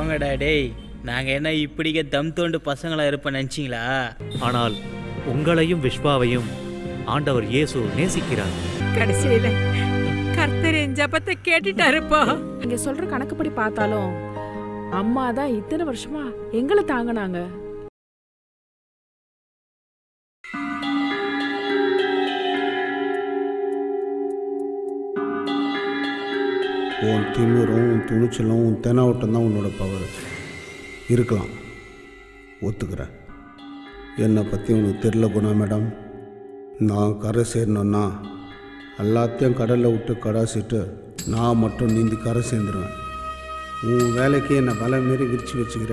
போங்கடா டேய் நாங்கள் என்ன இப்படிக்க தம் தோண்டு பசங்களா இருப்போம் நினச்சிங்களா ஆனால் உங்களையும் விஸ்வாவையும் ஆண்டவர் இயேசு நேசிக்கிறார் கடைசியில கர்த்தர் என் ஜபத்தை கேட்டுட்டாருப்பா நீங்க சொல்ற கணக்குப்படி பார்த்தாலும் அம்மா தான் இத்தனை வருஷமா எங்களை தாங்கினாங்க உன் திமிரும் உன் துணிச்சலும் உன் தெனாவட்டம் தான் உன்னோட பவர் இருக்கலாம் ஒத்துக்கிறேன் என்னை பற்றி உனக்கு தெரில குணா மேடம் நான் கரை சேரணுன்னா எல்லாத்தையும் கடலில் விட்டு கடாசிட்டு நான் மட்டும் நீந்தி கரை சேர்ந்துருவேன் உன் வேலைக்கு என்னை வலை மாரி விரித்து வச்சுக்கிற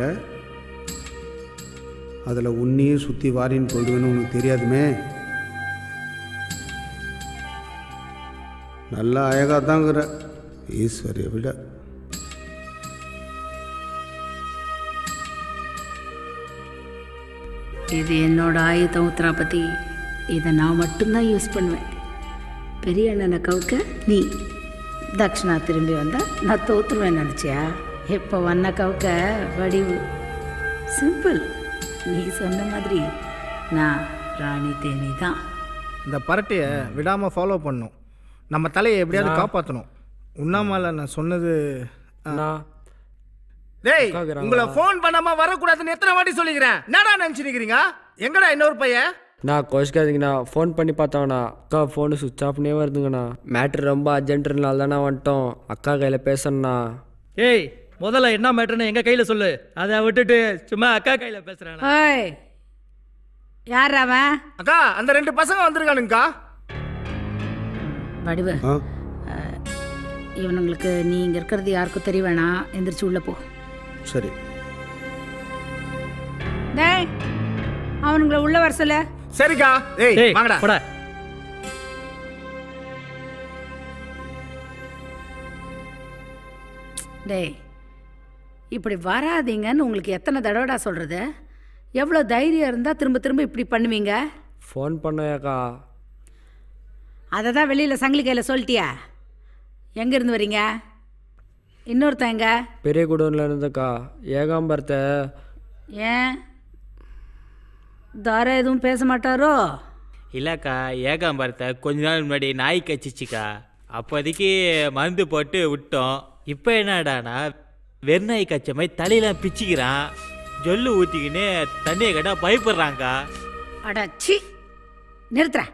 அதில் உன்னையும் சுற்றி வாரின்னு போயிடுவேன்னு உனக்கு தெரியாதுமே நல்லா அழகாக தாங்கிற ஈஸ்வரியை விட இது என்னோட ஆயுதம் உத்ராபதி இதை நான் மட்டும்தான் யூஸ் பண்ணுவேன் பெரிய அண்ணனை கவுக்க நீ தக்ஷணா திரும்பி வந்தா நான் தோத்துருவேன் நினச்சியா இப்போ வண்ண கவுக்க வடிவு சிம்பிள் நீ சொன்ன மாதிரி நான் ராணி தேனி தான் இந்த பரட்டையை விடாமல் ஃபாலோ பண்ணும் நம்ம தலையை எப்படியாவது காப்பாற்றணும் உண்ணாமல நான் சொன்னது ஆ. டேய் உங்களை ஃபோன் பண்ணாம வரக்கூடாதுன்னு எத்தனை வாட்டி சொல்லிக்கிறேன் என்னடா நினைச்சிருக்கிறீங்க எங்கடா இன்னொரு பையன் நான் கோச்சிக்காதீங்கண்ணா ஃபோன் பண்ணி பார்த்தாங்கண்ணா அக்கா ஃபோனு சுவிச் ஆஃப்னே வருதுங்கண்ணா மேட்ரு ரொம்ப அர்ஜென்ட்னால தானே வந்துட்டோம் அக்கா கையில் பேசணுண்ணா ஏய் முதல்ல என்ன மேட்டர்னு எங்க கையில சொல்லு அதை விட்டுட்டு சும்மா அக்கா கையில பேசுறேன் ஓய் யார் அவன் அக்கா அந்த ரெண்டு பசங்க வந்திருக்கானுங்கக்கா வடிவு ஆ இவனுங்களுக்கு நீ இங்கே இருக்கிறது யாருக்கும் தெரிய வேணாம் எந்திரிச்சு உள்ளே போ சரி டேய் அவனுங்களை உள்ள வர சொல்ல சரிக்கா ஏய் ஏய் வாங்கடா போடா டேய் இப்படி வராதீங்கன்னு உங்களுக்கு எத்தனை தடவைடா சொல்கிறது எவ்வளோ தைரியம் இருந்தால் திரும்ப திரும்ப இப்படி பண்ணுவீங்க ஃபோன் பண்ணேக்கா அதை தான் வெளியில் சங்கிலி கையில் சொல்லிட்டியா எங்கேருந்து வரீங்க இன்னொருத்தன் எங்க பெரிய குடோனில் இருந்தக்கா ஏகாம்பரத்தை ஏன் தாரா எதுவும் பேச மாட்டாரோ இல்லைக்கா ஏகாம்பரத்தை கொஞ்ச நாள் முன்னாடி நாய் கச்சிச்சுக்கா அப்போதைக்கு மருந்து போட்டு விட்டோம் இப்போ என்னடானா வெறுநாய் கச்ச மாதிரி தலையெல்லாம் பிச்சுக்கிறான் ஜொல்லு ஊற்றிக்கின்னு தண்ணியை கேட்டால் பயப்படுறாங்க்கா அட சி நிறுத்துறேன்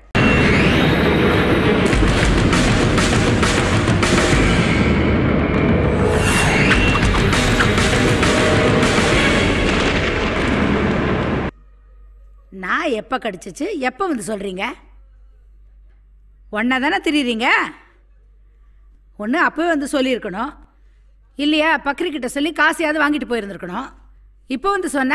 நான் எப்போ கடிச்சிச்சு எப்போ வந்து சொல்கிறீங்க ஒன்றா தானே திரியிறீங்க ஒன்று அப்போவே வந்து சொல்லியிருக்கணும் இல்லையா பக்ரிக்கிட்ட சொல்லி காசையாவது வாங்கிட்டு போயிருந்துருக்கணும் இப்போ வந்து சொன்னா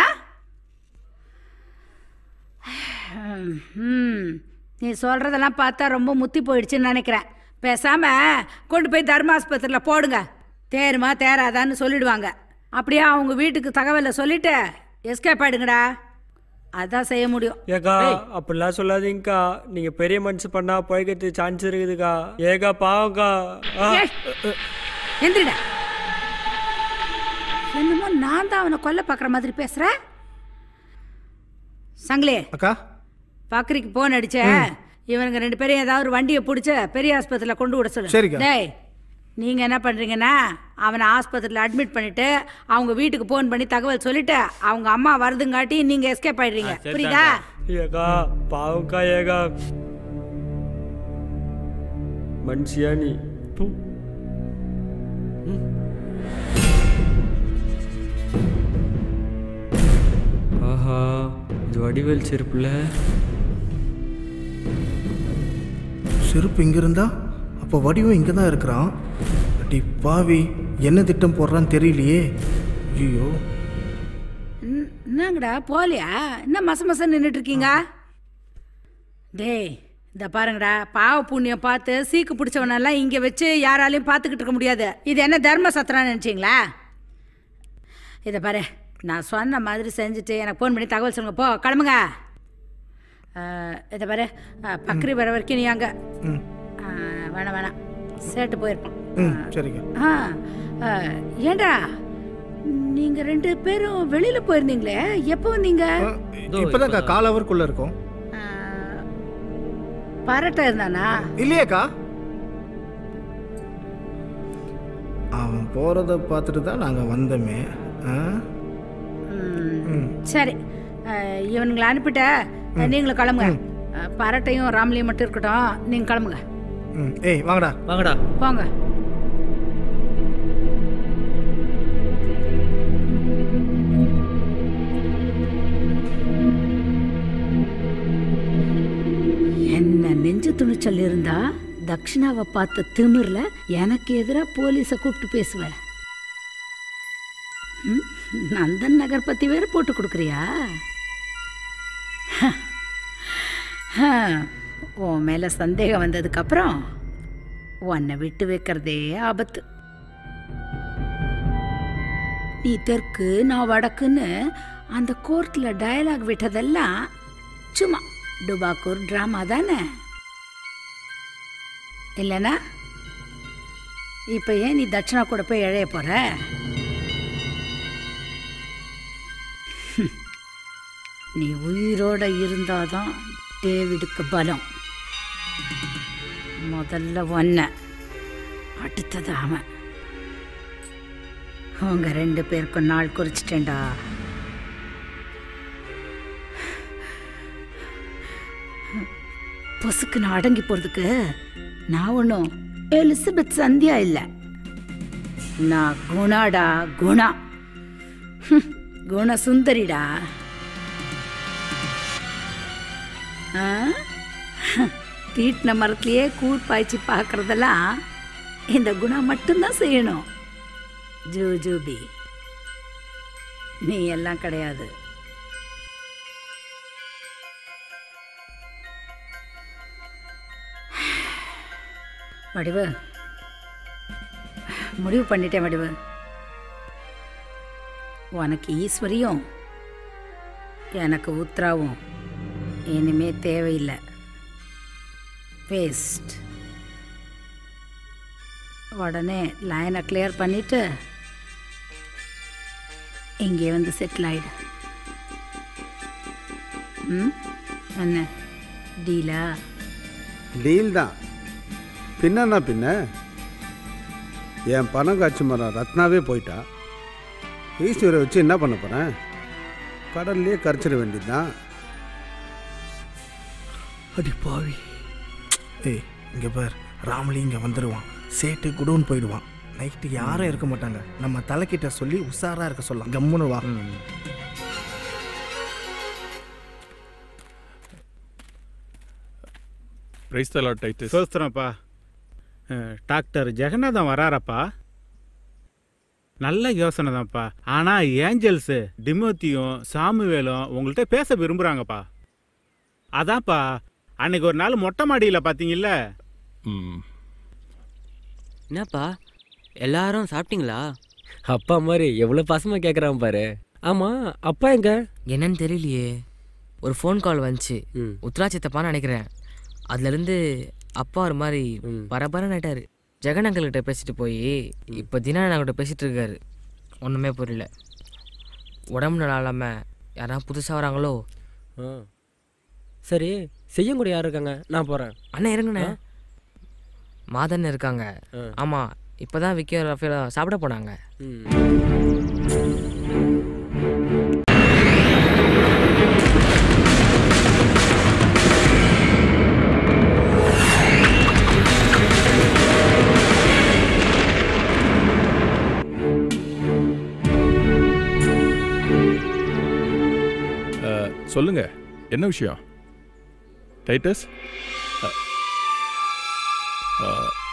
ம் நீ சொல்கிறதெல்லாம் பார்த்தா ரொம்ப முத்தி போயிடுச்சுன்னு நினைக்கிறேன் பேசாமல் கொண்டு போய் தர்மாஸ்பத்திரியில் போடுங்க தேருமா தேராதான்னு சொல்லிடுவாங்க அப்படியே அவங்க வீட்டுக்கு தகவலை சொல்லிட்டு எஸ்கேப் ஆயிடுங்கடா அதான் செய்ய முடியும் ஏக்கா அப்படிலாம் சொல்லாதீங்கக்கா நீங்கள் பெரிய மனுஷன் பண்ணால் பிழைக்கிறதுக்கு சான்ஸ் இருக்குதுக்கா ஏக்கா பாவம்க்கா ஆ. ஏய், எந்திரிடா என்னமோ நான் தான் அவனை கொல்ல பார்க்குற மாதிரி பேசுகிறேன் சங்கிலே அக்கா பக்ரிக்கு போன் அடிச்ச இவனுங்க ரெண்டு பேரும் ஏதாவது ஒரு வண்டியை பிடிச்ச பெரிய ஆஸ்பத்திரியில் கொண்டு விட சொல்லு சரிக்கா. டேய் நீங்கள் என்ன பண்ணுறீங்கன்னா அவனை ஆஸ்பத்திரியில் அட்மிட் பண்ணிட்டு அவங்க வீட்டுக்கு ஃபோன் பண்ணி தகவல் சொல்லிட்டு அவங்க அம்மா வருதுங்காட்டி நீங்கள் எஸ்கேப் ஆயிடுறீங்க ஆ, சரி புரியுதா ஏக்கா பாவம்க்கா ஏக்கா மனுஷியா நீ ப்பு. ஆஹா இது வடிவேல் செருப்புல செருப்பு இங்கே இருந்தா அப்போ வடிவம் இங்கே தான் இருக்கிறான் அடி பாவி என்ன திட்டம் போடுறான்னு தெரியலையே ஐயோ ம், என்னங்கடா போலியா என்ன மச மச நின்றுட்டு இருக்கீங்க டேய் இந்த பாருங்கடா பாவ புண்ணியம் பார்த்து சீக்கு பிடிச்சவனெல்லாம் இங்கே வச்சு யாராலையும் பார்த்துக்கிட்டு இருக்க முடியாது இது என்ன தர்ம சத்திரம் நினச்சிங்களா இதை பாரு நான் சொன்ன மாதிரி செஞ்சுட்டு எனக்கு ஃபோன் பண்ணி தகவல் சொல்லுங்க போ கிளம்புங்க அஹ், இதை பாரு அஹ், பக்ரி வர வரைக்கும் நீ அங்கே ம் வேணாம் வேணாம் சேட்டு போயிருப்பான் ம் சரிக்கா ஆ அஹ், ஏண்டா நீங்க ரெண்டு பேரும் வெளியில போயிருந்தீங்களே எப்போ வந்தீங்க இப்போதான்க்கா கால் ஹவருக்குள்ள இருக்கும் பரட்டை இருந்தானா இல்லையேக்கா அவன் போறத பார்த்துட்டு தான் நாங்க வந்தோமே ஆ? ம், சரி அஹ், இவனுங்களை அனுப்பிட்ட அஹ், நீங்களும் கிளம்புங்க அஹ், பரட்டையும் ராமலியும் மட்டும் இருக்கட்டும் நீங்க கிளம்புங்க ம் ஏய் வாங்கடா வாங்கடா போங்க என்ன நெஞ்சு துணிச்சல் இருந்தா தக்ஷிணாவை பார்த்த திமிர்ல எனக்கு எதிரா போலீஸை கூப்பிட்டு பேசுவேன் ம், நந்தன் நகர் பத்தி வேற போட்டு கொடுக்குறியா ஹ, உன் மேல சந்தேகம் வந்ததுக்கு அப்புறம் உன்னை விட்டு வைக்கிறதே ஆபத்து நீ தெற்கு நான் வடக்குன்னு அந்த கோர்ட்ல டயலாக் விட்டதெல்லாம் சும்மா டுபாக்கூர் ட்ராமா தானே இல்லைனா இப்போ ஏன் நீ தட்சிணா கூட போய் இழைய போற ஹம். நீ உயிரோட இருந்தாதான் டேவிடுக்கு பலம் முதல்ல ஒன்ன அடுத்தது அவன் உங்க ரெண்டு பேருக்கும் நாள் குறிச்சிட்டேன்டா பொசுக்குன்னு அடங்கி போறதுக்கு நான் ஒன்றும் எலிசபெத் சந்தியா இல்லை நான் குணாடா குணா ஹம், குண சுந்தரிடா ஆ? தீட்டின மரத்துலயே கூழ் பாய்ச்சி பார்க்கறதெல்லாம் இந்த குணா மட்டும்தான் செய்யணும் ஜூஜூபி நீ எல்லாம் கிடையாது வடிவு முடிவு பண்ணிட்டேன் வடிவு உனக்கு ஈஸ்வரியும் எனக்கு உத்ராவும் இனிமே தேவையில்லை வேஸ்ட் உடனே லைனை கிளியர் பண்ணிட்டு இங்கே வந்து செட்டில் ஆயிடு ம் என்ன டீலா டீல் தான் பின்னா பின்ன என் பணம் காட்சி மரம் ரத்னாவே போயிட்டா ஈஸ்வரை வச்சு என்ன பண்ண போகிறேன் கடல்லையே கரைச்சிட வேண்டியதுதான் அடி பாவி ஏய் இங்க பார் ராமலி இங்க வந்துடுவான் சேட்டு குடோன் போயிடுவான் நைட்டு யாரும் இருக்க மாட்டாங்க நம்ம தலைக்கிட்ட சொல்லி உஷாரா இருக்க சொல்லலாம் கம்முன்னு வா பிரைஸ் தலா டைட்டிஸ் சோஸ்திரம்ப்பா அஹ், டாக்டர் ஜெகநாதன் வராரப்பா நல்ல யோசனை தான்ப்பா ஆனால் ஏஞ்சல்ஸு டிமோத்தியும் சாமுவேலும் உங்கள்கிட்ட பேச விரும்புகிறாங்கப்பா அதான்ப்பா அன்னைக்கு ஒரு நாள் மொட்டை மாடியில் பார்த்தீங்கல்ல என்னப்பா எல்லாரும் சாப்பிட்டீங்களா அப்பா மாதிரி எவ்வளோ பாசமாக கேட்குறான் பாரு ஆமாம் அப்பா எங்க என்னன்னு தெரியலையே ஒரு ஃபோன் கால் வந்துச்சு உத்ரா சித்தப்பான்னு நினைக்கிறேன் அதுலேருந்து அப்பா ஒரு மாதிரி பரபரன்னு ஆயிட்டாரு ஜெகன் அங்கிள்கிட்ட பேசிட்டு போய் இப்போ தினாகிட்ட பேசிட்டு இருக்காரு ஒன்றுமே புரியல உடம்பு நல்லா இல்லாமல் யாராவது புதுசாக வராங்களோ ஆ சரி செய்யக்கூடிய யார் இருக்காங்க நான் போகிறேன் அண்ணா இருங்கண்ணே மாதன் இருக்காங்க ஆமாம் இப்போ தான் விக்கி ரஃபேல சாப்பிட போனாங்க அஹ், சொல்லுங்க என்ன விஷயம் டைட்டஸ் அ, அ,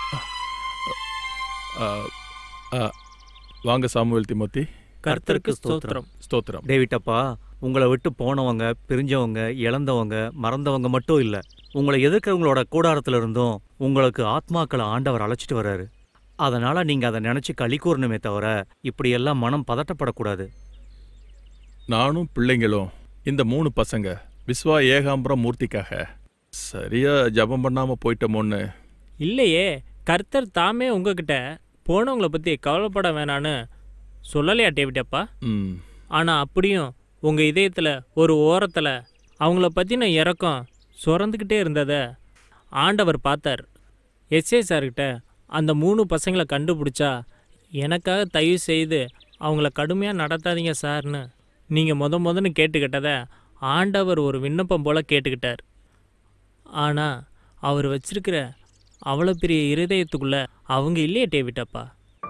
அ, அ, வாங்க சாமுவேல் திமோத்தி கர்த்தருக்கு ஸ்தோத்திரம் ஸ்தோத்திரம் டேவிட் அப்பா உங்களை விட்டு போனவங்க பிரிஞ்சவங்க இழந்தவங்க மறந்தவங்க மட்டும் இல்லை உங்களை எதிர்க்கிறவங்களோட கூடாரத்துல இருந்தும் உங்களுக்கு ஆத்மாக்களை ஆண்டவர் அழைச்சிட்டு வர்றாரு அதனால நீங்க அதை நினைச்சு களி கூறணுமே தவிர இப்படியெல்லாம் மனம் பதட்டப்படக்கூடாது நானும் பிள்ளைங்களும் இந்த மூணு பசங்க விஸ்வா ஏகாம்பரம் மூர்த்திக்காக சரியா ஜெபம் பண்ணாம போயிட்டோமோன்னு இல்லையே கர்த்தர் தாமே உங்ககிட்ட போனவங்கள பற்றி கவலைப்பட வேணான்னு சொல்லலையா டேவிட்டப்பா ம் ஆனால் அப்படியும் உங்கள் இதயத்தில் ஒரு ஓரத்தில் அவங்கள பற்றின இறக்கம் சுரந்துக்கிட்டே இருந்ததை ஆண்டவர் பார்த்தார் எஸ்ஏ சார்கிட்ட அந்த மூணு பசங்களை கண்டுபிடிச்சா எனக்காக தயவு செய்து அவங்கள கடுமையாக நடத்தாதீங்க சார்னு நீங்கள் முத முதன்னு கேட்டுக்கிட்டதை ஆண்டவர் ஒரு விண்ணப்பம் போல் கேட்டுக்கிட்டார் ஆனால் அவர் வச்சிருக்கிற அவ்வளோ பெரிய இருதயத்துக்குள்ளே அவங்க இல்லையே டேவிட்டப்பா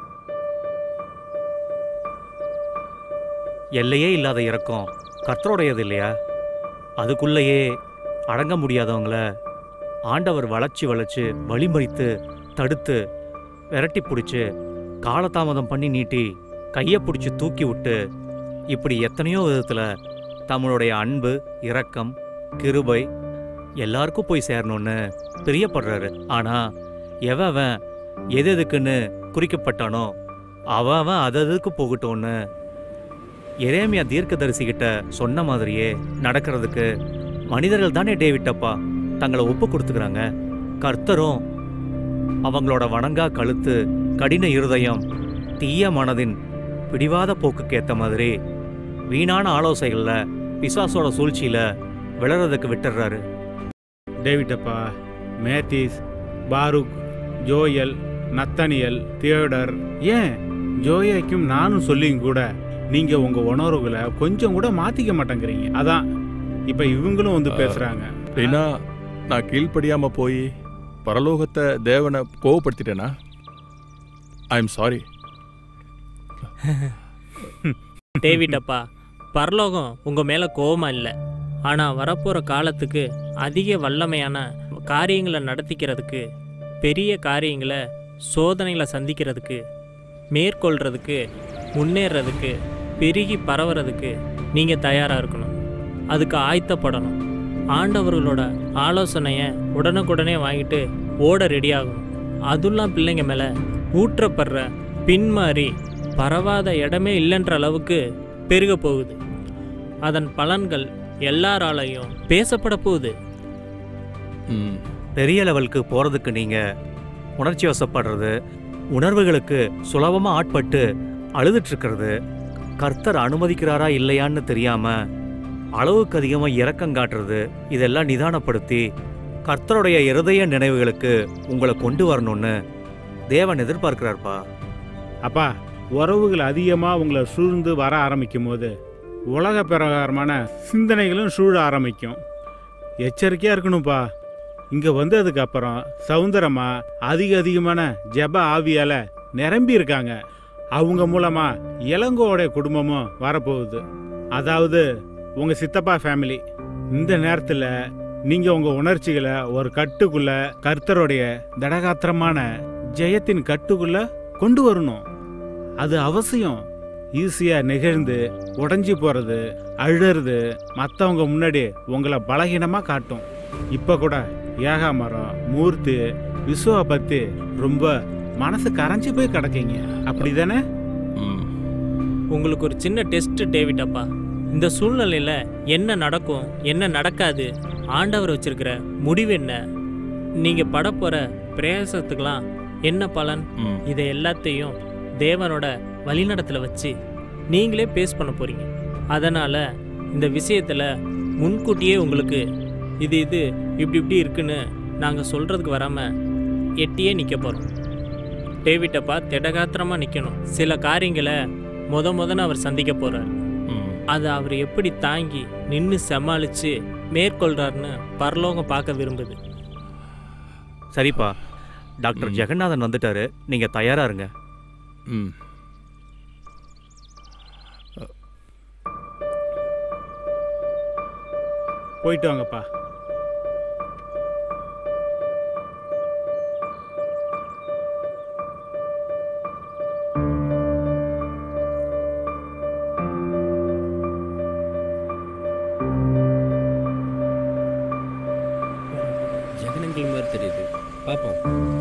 எல்லையே இல்லாத இறக்கம் கர்த்தருடையது இல்லையா அதுக்குள்ளேயே அடங்க முடியாதவங்கள ஆண்டவர் வளைச்சி வளைச்சு வழிமறித்து தடுத்து விரட்டி பிடிச்சு காலதாமதம் பண்ணி நீட்டி கையை பிடிச்சி தூக்கி விட்டு இப்படி எத்தனையோ விதத்தில் தம்முடைய அன்பு இரக்கம் கிருபை எல்லாருக்கும் போய் சேரணும்னு பிரியப்படுறாரு ஆனா எவன் அவன் எது எதுக்குன்னு குறிக்கப்பட்டானோ அவன் அவன் அது அதுக்கு போகட்டும்னு எரேமியா தீர்க்கதரிசிகிட்ட சொன்ன மாதிரியே நடக்கிறதுக்கு மனிதர்கள் தானே டேவிட்டப்பா தங்களை ஒப்பு கொடுத்துக்கிறாங்க கர்த்தரும் அவங்களோட வணங்கா கழுத்து கடின இருதயம் தீய மனதின் பிடிவாத போக்குக்கு ஏத்த மாதிரி வீணான ஆலோசைகள்ல பிசாசோட சூழ்ச்சியில விளறதுக்கு விட்டுறாரு டேவிட்டப்பா Mathis Baruch Joel Nathaniel Theodore ஏன் ஜோயாக்கும் நானும் சொல்லியும் கூட நீங்க உங்க உணர்வுகளை கொஞ்சம் கூட மாத்திக்க மாட்டேங்கிறீங்க அதான் இப்ப இவங்களும் வந்து பேசுறாங்க அப்படின்னா நான் கீழ்ப்படியாம போய் பரலோகத்தை தேவனை கோவப்படுத்திட்டேனா ஐ எம் சாரி டேவிட்டப்பா பரலோகம் உங்கள் மேலே கோபமா இல்லை ஆனால் வரப்போகிற காலத்துக்கு அதிக வல்லமையான காரியங்களை நடத்திக்கிறதுக்கு பெரிய காரியங்களை சோதனைகளை சந்திக்கிறதுக்கு மேற்கொள்றதுக்கு முன்னேறதுக்கு பெருகி பரவுறதுக்கு நீங்கள் தயாராக இருக்கணும் அதுக்கு ஆயத்தப்படணும் ஆண்டவர்களோட ஆலோசனையை உடனுக்குடனே வாங்கிட்டு ஓட ரெடி ஆகணும் அதுலாம் பிள்ளைங்க மேலே ஊற்றப்படுற பின்மாறி பரவாத இடமே இல்லைன்ற அளவுக்கு பெருக போகுது அதன் பலன்கள் எல்லாராலையும் பேசப்பட போகுது பெரிய லெவலுக்கு போறதுக்கு நீங்க உணர்ச்சி வசப்படுறது உணர்வுகளுக்கு சுலபமா ஆட்பட்டு அழுதுட்டு இருக்கிறது கர்த்தர் அனுமதிக்கிறாரா இல்லையான்னு தெரியாம அளவுக்கு அதிகமா இரக்கம் காட்டுறது இதெல்லாம் நிதானப்படுத்தி கர்த்தருடைய இருதய நினைவுகளுக்கு உங்களை கொண்டு வரணும்னு தேவன் எதிர்பார்க்கிறார்ப்பா அப்பா உறவுகள் அதிகமாக உங்களை சூழ்ந்து வர ஆரம்பிக்கும் போது உலக பிரகாரமான சிந்தனைகளும் சூழ ஆரம்பிக்கும் எச்சரிக்கையாக இருக்கணும்ப்பா இங்கே வந்ததுக்கு அப்புறம் சவுந்தரமா அதிக அதிகமான ஜெப ஆவியால் நிரம்பி இருக்காங்க அவங்க மூலமா இளங்கோடைய குடும்பமும் வரப்போகுது அதாவது உங்கள் சித்தப்பா ஃபேமிலி இந்த நேரத்தில் நீங்கள் உங்கள் உணர்ச்சிகளை ஒரு கட்டுக்குள்ள கர்த்தருடைய தடகாத்திரமான ஜெயத்தின் கட்டுக்குள்ள கொண்டு வரணும் அது அவசியம் ஈஸியா நிகழ்ந்து உடைஞ்சு போறது அழுறது மற்றவங்க முன்னாடி உங்களை பலகீனமா காட்டும் இப்ப கூட ஏகாமரம் மூர்த்தி விசுவ பத்தி ரொம்ப மனசு கரைஞ்சு போய் கிடக்கீங்க அப்படிதானே உங்களுக்கு ஒரு சின்ன டெஸ்ட் டேவிட்டப்பா இந்த சூழ்நிலையில் என்ன நடக்கும் என்ன நடக்காது ஆண்டவர் வச்சிருக்கிற முடிவு என்ன நீங்கள் பட போகிற பிரயாசத்துக்கெல்லாம் என்ன பலன் இதை எல்லாத்தையும் தேவனோட வழிநடத்தில் வச்சு நீங்களே பேஸ் பண்ண போகிறீங்க அதனால் இந்த விஷயத்தில் முன்கூட்டியே உங்களுக்கு இது இது இப்படி இப்படி இருக்குன்னு நாங்கள் சொல்கிறதுக்கு வராமல் எட்டியே நிற்க போகிறோம் டேவிட்டப்பா திடகாத்திரமாக நிற்கணும் சில காரியங்களை முத முதன்னு அவர் சந்திக்க போகிறார் அதை அவர் எப்படி தாங்கி நின்று சமாளித்து மேற்கொள்றாருன்னு பரலோகம் பார்க்க விரும்புது சரிப்பா டாக்டர் ஜெகநாதன் வந்துட்டாரு நீங்க தயாரா இருங்க ம் போயிட்டு வாங்கப்பா ஜெகனங்கிள் மாதிரி தெரியுது பார்ப்போம்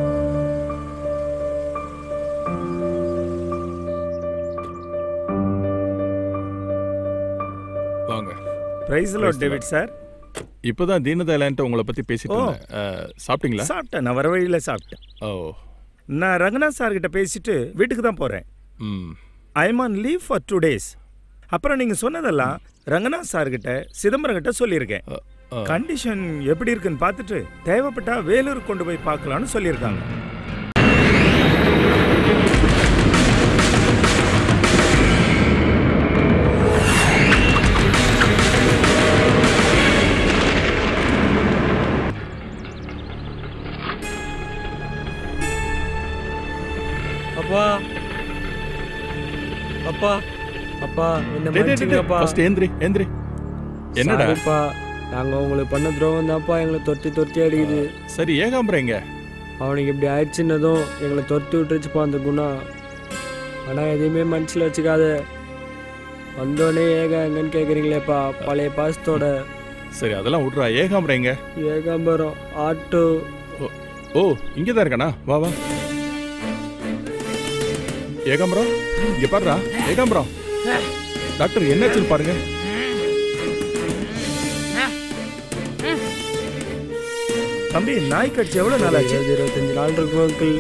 வாங்க Praise the Lord, David sir. இப்போதான் தீனதயாளன்ட்ட உங்களை பத்தி பேசிட்டு ஓ. இருந்தேன் அஹ், சாப்பிட்டீங்களா சாப்பிட்டேன் நான் வர வழியில் சாப்பிட்டேன் ஓ நான் ரங்கநாத் சார் கிட்ட பேசிட்டு வீட்டுக்கு தான் போகிறேன் hmm I am on leave for two days அப்புறம் நீங்கள் சொன்னதெல்லாம் ரங்கநாத் சார்கிட்ட சிதம்பரம் கிட்ட சொல்லியிருக்கேன் கண்டிஷன் எப்படி இருக்குன்னு பார்த்துட்டு தேவைப்பட்டா வேலூர் கொண்டு போய் பார்க்கலான்னு சொல்லியிருக்காங்க அப்பா அப்பா அப்பா என்ன டேய், டேய், டேய், மன்னிச்சுங்கப்பா first ஏந்திரி, ஏந்திரி. என்னடா? சாரிப்பா நாங்கள் உங்களுக்கு பண்ண துரோகம் தான்ப்பா எங்களை தொட்டி தொட்டி அடிக்குது சரி ஏகாம்பரம் எங்க அவனுக்கு இப்படி ஆயிடுச்சுன்னதும் எங்களை தொட்டி விட்டுருச்சுப்பா அந்த குணம் ஆனால் எதையுமே மனசில் வச்சுக்காத வந்தோடனே ஏகா எங்கன்னு கேட்குறீங்களேப்பா பழைய பாசத்தோட சரி அதெல்லாம் விட்றா ஏகாம்பரம் எங்க ஏகாம்பரம் ஆட்டோ ஓ இங்கே தான் இருக்கானா வா வா ஏகாம்பரம் இங்க பாருடா ஏகாம்பரம் டாக்டர் என்னாச்சுன்னு பாருங்க தம்பி நாய் கடிச்சு எவ்வளோ நாள் ஆச்சு இருபது இருபத்தஞ்சு நாள் இருக்கும் அங்கிள்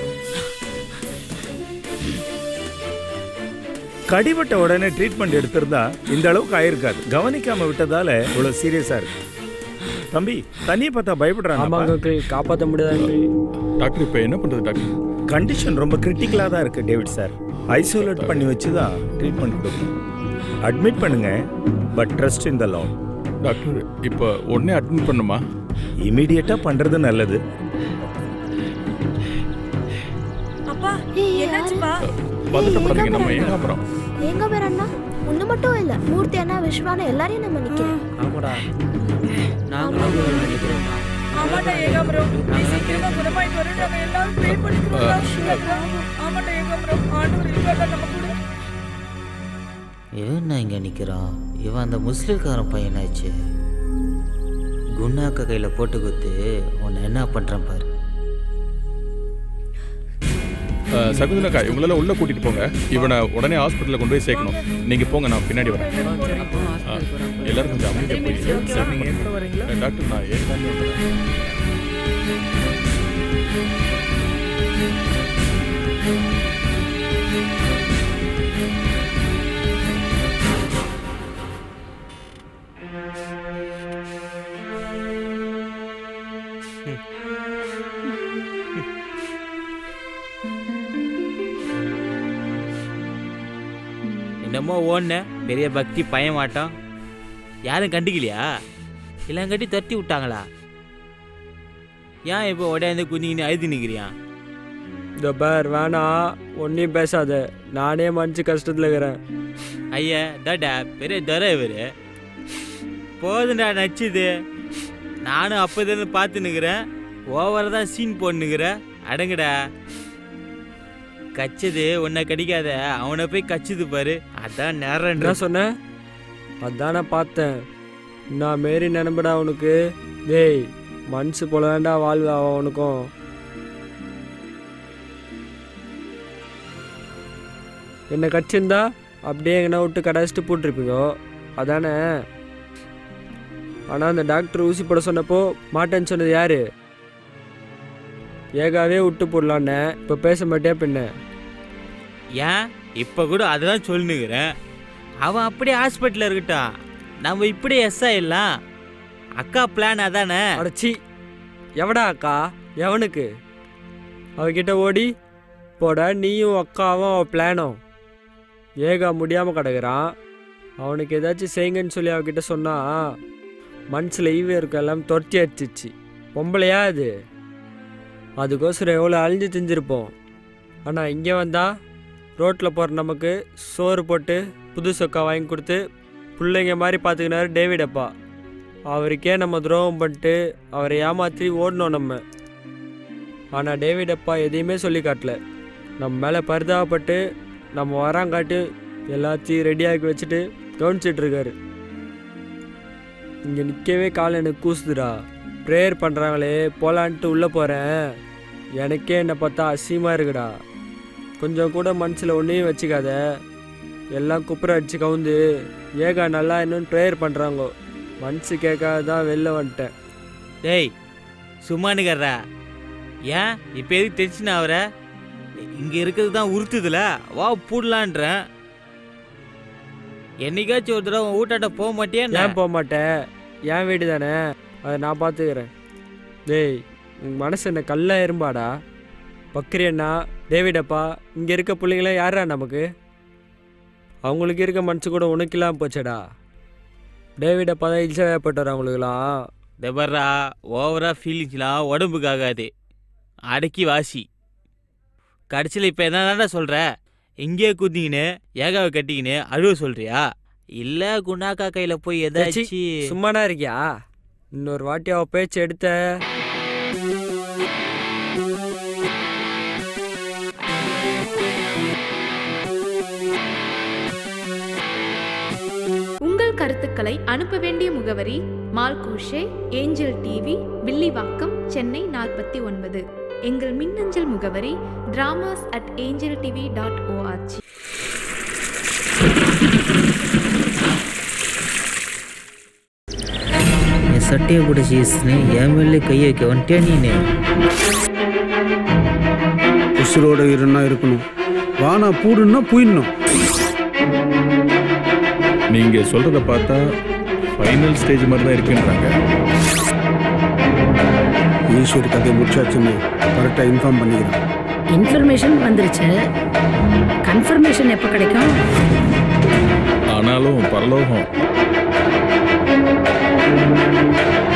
கடிபட்ட உடனே ட்ரீட்மெண்ட் எடுத்திருந்தா இந்த அளவுக்கு ஆயிருக்காது கவனிக்காம விட்டதால இவ்வளவு சீரியஸா இருக்கு தம்பி தண்ணியை பார்த்தா பயப்படுறாங்க ஆமாங்க அங்கிள் காப்பாற்ற முடியாது அங்கிள் டாக்டர் இப்போ என்ன பண்றது டாக்டர் கண்டிஷன் ரொம்ப கிரிட்டிக்கலாக தான் இருக்கு டேவிட் சார் ஐசோலேட் பண்ணி வச்சு தான் ட்ரீட்மெண்ட் கொடுக்கணும் அட்மிட் பண்ணுங்க but trust in the long doctor இப்போ உடனே அட்மிட் பண்ணுமா இமீடியட்டாக பண்ணுறது நல்லது அப்பா என்னாச்சுப்பா பதட்டப்படாதீங்க நம்ம ஏகாம்பரம் எங்க பேர் அண்ணா ஒண்ணு மட்டும் இல்ல மூர்த்தி அண்ணா விஸ்வான எல்லாரையும் நம்ம நிக்கிறோம் ஆமாடா நாங்களும் நினைக்கிறோம் ஆமாடா ஏகாம்பரம் நீ சீக்கிரமா குணமாயிட்டு வரும் நம்ம எல்லாரும் ப்ரே பண்ணிக்கிறோம் ஆமாடா ஏகாம்பரம் ஆண்டவர் இருக்காடா நம்ம கூட இவன் நான் இங்கே நிற்கிறான் இவன் அந்த முஸ்லிம்காரன் பையனாச்சு குண்ணாக்க கையில் போட்டு குத்து உன்னை என்ன பண்ணுறான் பாரு அஹ், சகுந்தலக்கா இவங்களெல்லாம் உள்ள கூட்டிட்டு போங்க இவனை உடனே ஹாஸ்பிட்டலில் கொண்டு போய் சேர்க்கணும் நீங்க போங்க நான் பின்னாடி வரேன் அஹ், எல்லாரும் கொஞ்சம் அமைதியாக போய் சரி, டாக்டர் நான் ஏற்கனவே வந்துடுறேன். என்னமோ ஓடுன பெரிய பக்தி பய மாட்டோம் யாரும் கண்டுக்கலையா எல்லாம் கட்டி தட்டி விட்டாங்களா ஏன் இப்போ உடையாந்து குனின்னு அழுது நிற்கிறியான் இந்த பேர் வேணாம் ஒன்றையும் பேசாத நானே மனசு கஷ்டத்தில் இருக்கிறேன் ஐயா தாடா பெரிய துரை இவரு போதுண்டா நச்சுது நானும் அப்போதுலேருந்து பார்த்து நிற்கிறேன் ஓவராக தான் சீன் போட்டுனுக்கிற அடங்குடா கச்சது உன்னை கடிக்காத அவனை போய் கச்சுது பாரு அதான் நேரம் என்ன சொன்ன அதான் நான் பார்த்தேன் நான் மாரி நினம்படா உனக்கு டேய் மனசு போல வேண்டா வாழ்வு அவன் உனக்கும் என்னை கடிச்சிருந்தா அப்படியே எங்கன்னா விட்டு கடாச்சிட்டு போட்டிருப்பீங்க அதானே ஆனால் அந்த டாக்டர் ஊசி போட சொன்னப்போ மாட்டேன்னு சொன்னது யாரு ஏகாவே விட்டு போடலான்னு இப்போ பேச மாட்டியா பின்ன ஏன் இப்போ கூட அதெல்லாம் சொல்லுங்கிறேன் அவன் அப்படியே ஹாஸ்பிட்டலில் இருக்கட்டும் நம்ம இப்படி எஸ் ஆயிடலாம் அக்கா பிளான் அதானே அடச்சி எவடா அக்கா எவனுக்கு அவகிட்ட ஓடி போட நீயும் அக்காவும் அவ பிளானும் ஏகா முடியாமல் கிடக்குறான் அவனுக்கு ஏதாச்சும் செய்யுங்கன்னு சொல்லி அவகிட்ட சொன்னா மனசில் ஈவு இருக்க எல்லாம் தொட்டி அடிச்சிச்சு பொம்பளையா அது அதுக்கோசரம் எவ்வளோ அழிஞ்சு செஞ்சுருப்போம் ஆனால் இங்கே வந்தா ரோட்டில் போகிற நமக்கு சோறு போட்டு புது சொக்கா வாங்கி கொடுத்து பிள்ளைங்க மாதிரி பார்த்துக்கினாரு டேவிட் அப்பா அவருக்கே நம்ம துரோகம் பண்ணிட்டு அவரை ஏமாற்றி ஓடணும் நம்ம ஆனால் டேவிட் அப்பா எதையுமே சொல்லி காட்டல நம்ம மேலே பரிதாபப்பட்டு நம்ம வராங்காட்டு எல்லாத்தையும் ரெடியாக்கி வச்சுட்டு கவனிச்சிட்டு இருக்காரு இங்கே நிற்கவே கால் எனக்கு கூசுதுடா ப்ரேயர் பண்ணுறாங்களே போலான்ட்டு உள்ளே போகிறேன் எனக்கே என்னை பார்த்தா அசியமாக இருக்குடா கொஞ்சம் கூட மனசில் ஒன்றையும் வச்சுக்காத எல்லாம் குப்புற அடிச்சு கவுந்து ஏகா நல்லா இன்னும் ப்ரேயர் பண்ணுறாங்க மனசு கேட்காத தான் வெளில வந்துட்டேன் டேய் சும்மா நிக்கிறா ஏன் இப்போ எதுக்கு டென்ஷன் ஆகுற இங்க இருக்கிறது தான் உறுத்துதுல வா பூடலான்றேன் என்னைக்காச்சும் ஒரு தடவை உன் வீட்டாண்ட போக மாட்டியா என்ன? ஏன் போக மாட்டேன் என் வீடு தானே அதை நான் பார்த்துக்கிறேன் டேய் உன் மனசு என்ன கல்லா இரும்பாடா பக்ரியண்ணா டேவிடப்பா இங்கே இருக்க பிள்ளைங்களாம் யாரா நமக்கு அவங்களுக்கு இருக்க மனசு கூட உனக்கு இல்லாமல் போச்சடா டேவிடப்பா தான் இல்சவேப்பட்டார் அவங்களுக்குலாம் தபர்ரா ஓவரா ஃபீலிங்ஸ்லாம் உடம்புக்கு ஆகாது அடக்கி வாசி கடைசியில் இப்போ என்னடா சொல்கிற இங்கேயே குதிங்கன்னு ஏகாவை கட்டிக்கின்னு அழுவ சொல்றியா இல்லை குணாக்கா கையில் போய் ஏச்சி, ஏதாச்சும் சும்மாடா இருக்கியா இன்னொரு வாட்டி அவ பேச்சு எடுத்த உங்கள் கருத்துக்களை அனுப்ப வேண்டிய முகவரி மால்கோஷே ஏஞ்சல் டிவி வில்லிவாக்கம் சென்னை நாற்பத்தி ஒன்பது எங்கள் மின்னஞ்சல் முகவரி dramas at Angel TV dot O R G என் சட்டையை பிடிச்சின்னு என் மேலே கையை வைக்க வந்துட்டே நீனு உசுரோட இருன்னா இருக்கணும் வானா பூடுன்னா புயிடணும் நீங்க சொல்றத பார்த்தா ஃபைனல் ஸ்டேஜ் மாதிரி தான் இருக்குன்றாங்க ஈஸ்வரி கதையை முடிச்சாச்சுன்னு கரெக்டாக இன்ஃபார்ம் பண்ணிக்கிறேன் இன்ஃபர்மேஷன் வந்துருச்சு கன்ஃபர்மேஷன் எப்போ கிடைக்கும் ஆனாலும் பரலோகம்